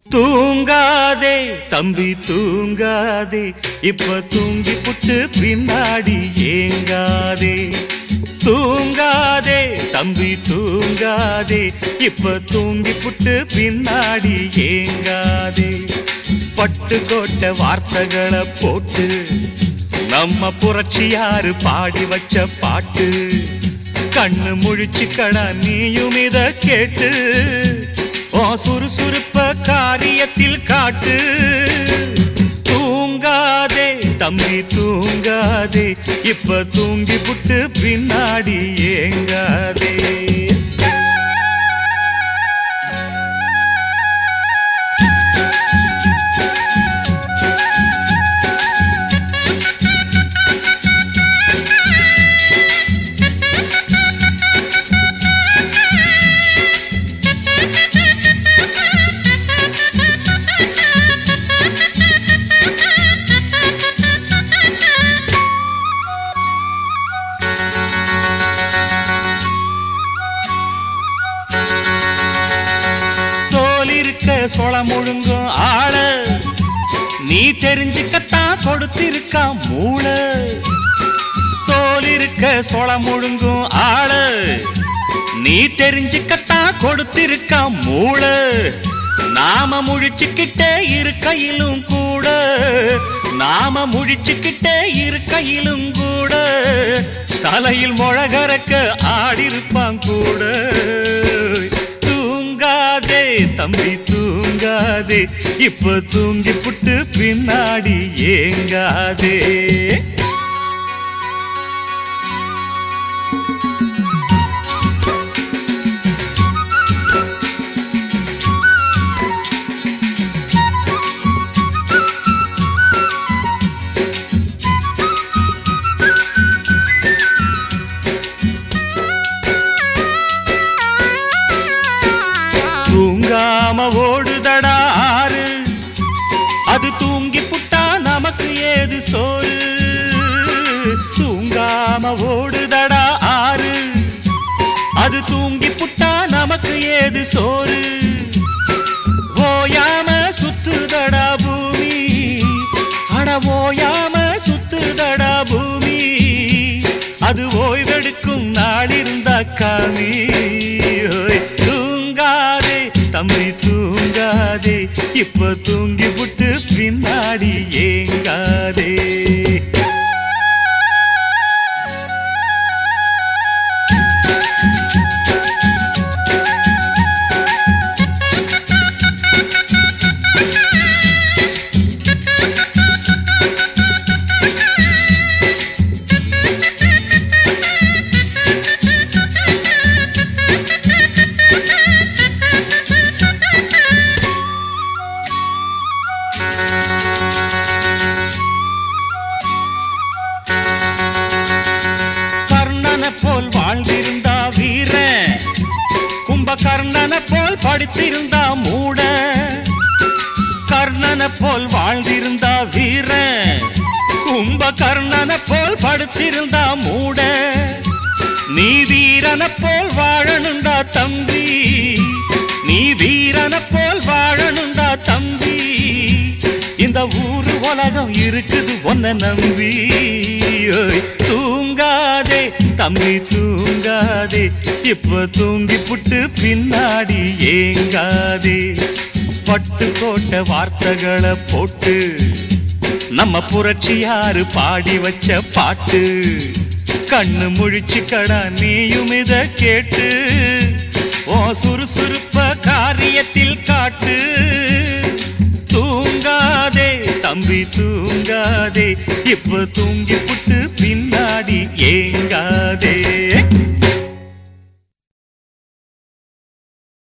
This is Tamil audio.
தூங்காதே தம்பி தூங்காதே இப்ப தூங்கி புட்டு பின்னாடி ஏங்காதே தூங்காதே தம்பி தூங்காதே இப்ப தூங்கி புட்டு பின்னாடி ஏங்காதே பட்டு கோட்ட வார்த்தைகளை போட்டு நம்ம புரட்சியாரு பாடி வச்ச பாட்டு கண்ணு முழிச்சுக்கடா நீயும் இத கேட்டு ஓ சுறுசுறுப்ப காரியத்தில் காட்டு தூங்காதே தம்பி தூங்காதே இப்ப தூங்கி புட்டு பின்னாடி ஏங்காதே தோல் இருக்க சொல முழுங்கும் ஆள நீ தெரிஞ்சுக்கத்தான் கொடுத்திருக்கா மூளை தோல் இருக்க சொல முழுங்கும் ஆள நீ தெரிஞ்சுக்கத்தான் கொடுத்திருக்கா மூளை நாம முழிச்சுக்கிட்டே இருக்கையிலும் கூட நாம முழிச்சுக்கிட்டே இருக்கையிலும் கூட தலையில் முழகரக்க ஆடிருப்பான் கூட தூங்காதே தம்பி தூங்காதே இப்ப தூங்கி புட்டு பின்னாடி ஏங்காதே தூங்காம ஓடுதடா ஆறு அது தூங்கி புட்டா நமக்கு ஏது சோறு தூங்காம ஓடுதடா ஆறு அது தூங்கி புட்டா நமக்கு ஏது சோறு ஓயாம சுத்துதடா பூமி அட ஓயாம சுத்துதடா பூமி அது ஓய்வெடுக்கும் நாள் இருந்தா காமி ஓய், தூங்காதே தம்பி தூங்காதே இப்ப தூங்கி புட்டு பின்னாடி ஏங்காதே கர்ணனை போல் வாழ்ந்திருந்தா வீரன் கும்பகர்ணனை போல் படித்திருந்தா மூட கர்ணனை போல் வாழ்ந்திருந்தா வீரன் கும்பகர்ணனை போல் படுத்திருந்தா மூட நீ வீரனை போல் வாழணுண்டா தம்பி நீ வீரனை போல் வாழணுண்டா தம்பி இந்த ஊரு உலகம் இருக்குது ஒன்ன நம்பி ஓய், தூங்காதே தம்பி தூங்காதே இப்ப தூங்கி புட்டு பின்னாடி ஏங்காதே பட்டு கோட்ட வார்த்தைகளை போட்டு நம்ம புரட்சியாரு பாடி வச்ச பாட்டு கண்ணு முழிச்சு கடா நீயும் இத கேட்டு ஓ சுறுசுறுப்ப காரியத்தில் காட்டு தூங்காதே தம்பி தூங்காதே இப்ப தூங்கி புட்டு பின்னாடி